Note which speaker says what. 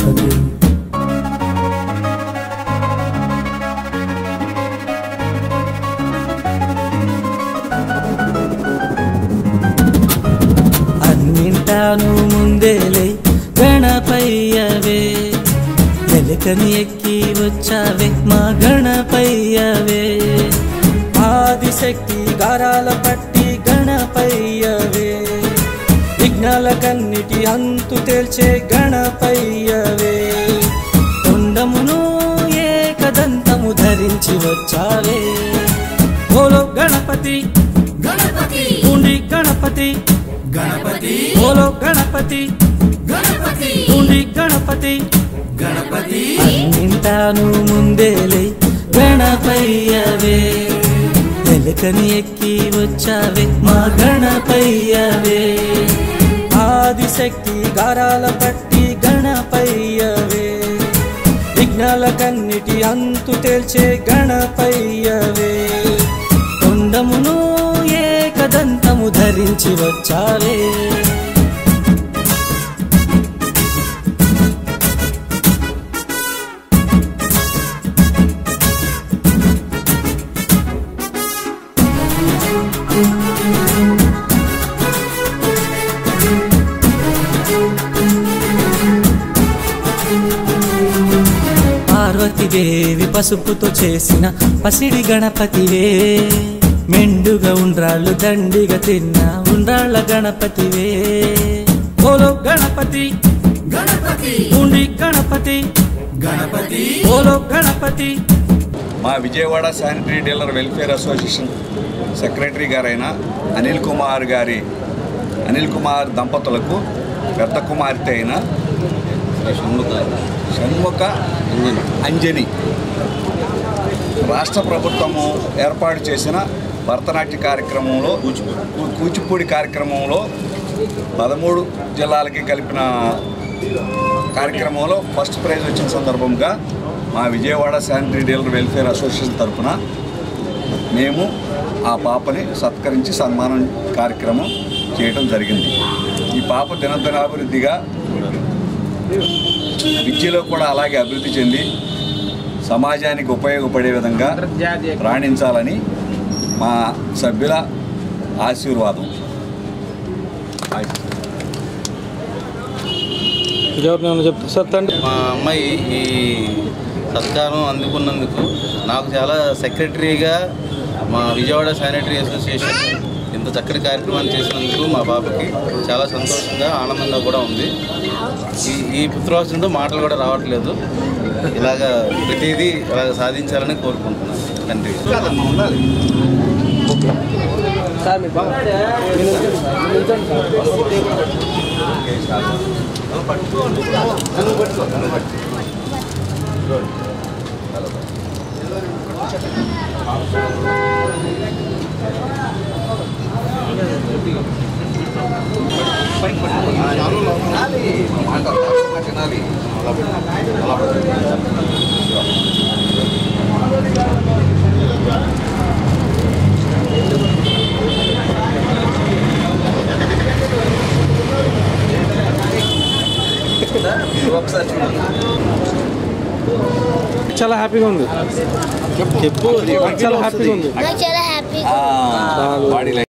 Speaker 1: గణపతి అన్నింటాను ముందేలే గణపయ్యవే ఎలుకని ఎక్కి వచ్చావే మా గణపయ్యవే ఆదిశక్తి గారాల పట్టి గణపయ్యవే విఘ్నాల కన్నిటి అంతు తేల్చే గణపయ్యవే తొండమును ఏకదంతము ధరించి వచ్చావే ఓలో గణపతి
Speaker 2: గణపతి
Speaker 1: ఉండి గణపతి
Speaker 2: గణపతి
Speaker 1: ఓలో గణపతి
Speaker 2: గణపతి
Speaker 1: ఉండి గణపతి
Speaker 2: గణపతి
Speaker 1: అన్నింటాను ముందేలే గణపయ్యవే ఎలుకని ఎక్కి వచ్చావే మా గణపయ్యవే ఆదిశక్తి గారాల పట్టి గణపయ్యవే విఘ్నాల కన్నిటి అంతు తేల్చే గణపయ్యవే కొండమును ఏకదంతము ధరించి వచ్చావే పార్వతీదేవి పసుపుతో చేసిన పసిడి గణపతివే మెండుగా ఉండ్రాళ్ళు దండిగా తిన్న ఉండ్రాళ్ళ గణపతివే ఓలో గణపతి
Speaker 2: గణపతి
Speaker 1: ఉండి గణపతి
Speaker 2: గణపతి
Speaker 1: ఓలో గణపతి
Speaker 3: మా Vijayawada sanitary dealer welfare association secretary గారైన అనిల్ కుమార్ గారి అనిల్ కుమార్ దంపతులకు పెద్ద కుమార్తె అయిన షణ్ముఖ షణ్ముఖ అంజని రాష్ట్ర ప్రభుత్వము ఏర్పాటు చేసిన భరతనాట్య కార్యక్రమంలో కూ- కూచిపూడి కార్యక్రమంలో పదమూడు జిల్లాలకి కలిపిన కార్యక్రమంలో ఫస్ట్ ప్రైజ్ వచ్చిన సందర్భంగా మా Vijayawada sanitary dealer welfare association తరఫున మేము ఆ పాపని సత్కరించి సన్మానం కార్యక్రమం చేయడం జరిగింది ఈ పాప దినదినాభివృద్ధిగా విద్యలో కూడా అలాగే అభివృద్ధి చెంది సమాజానికి ఉపయోగపడే విధంగా రాణించాలని మా సభ్యుల ఆశీర్వాదం
Speaker 4: ఎవరినైనా చెప్తా సార్ తండ్రి
Speaker 5: మా అమ్మాయి ఈ సత్కారం అందుకున్నందుకు నాకు చాలా సెక్రటరీగా మా విజయవాడ శానిటరీ అసోసియేషన్ ఇంత చక్కటి కార్యక్రమాన్ని చేసినందుకు మా పాపకి చాలా సంతోషంగా ఆనందంగా కూడా ఉంది ఈ ఈ పుత్రోత్సవంతో మాటలు కూడా రావట్లేదు ఇలాగ ప్రతిదీ ఇలాగ సాధించాలని కోరుకుంటున్నాను తండ్రి
Speaker 4: సార్ మీ బాబు మీరు నిల్చోండి సార్. మీరు నిల్చోండి సార్. చాలా హ్యాపీగా ఉంది చెప్పు చాలా హ్యాపీగా ఉంది
Speaker 6: నాకు చాలా హ్యాపీ
Speaker 3: బాడీ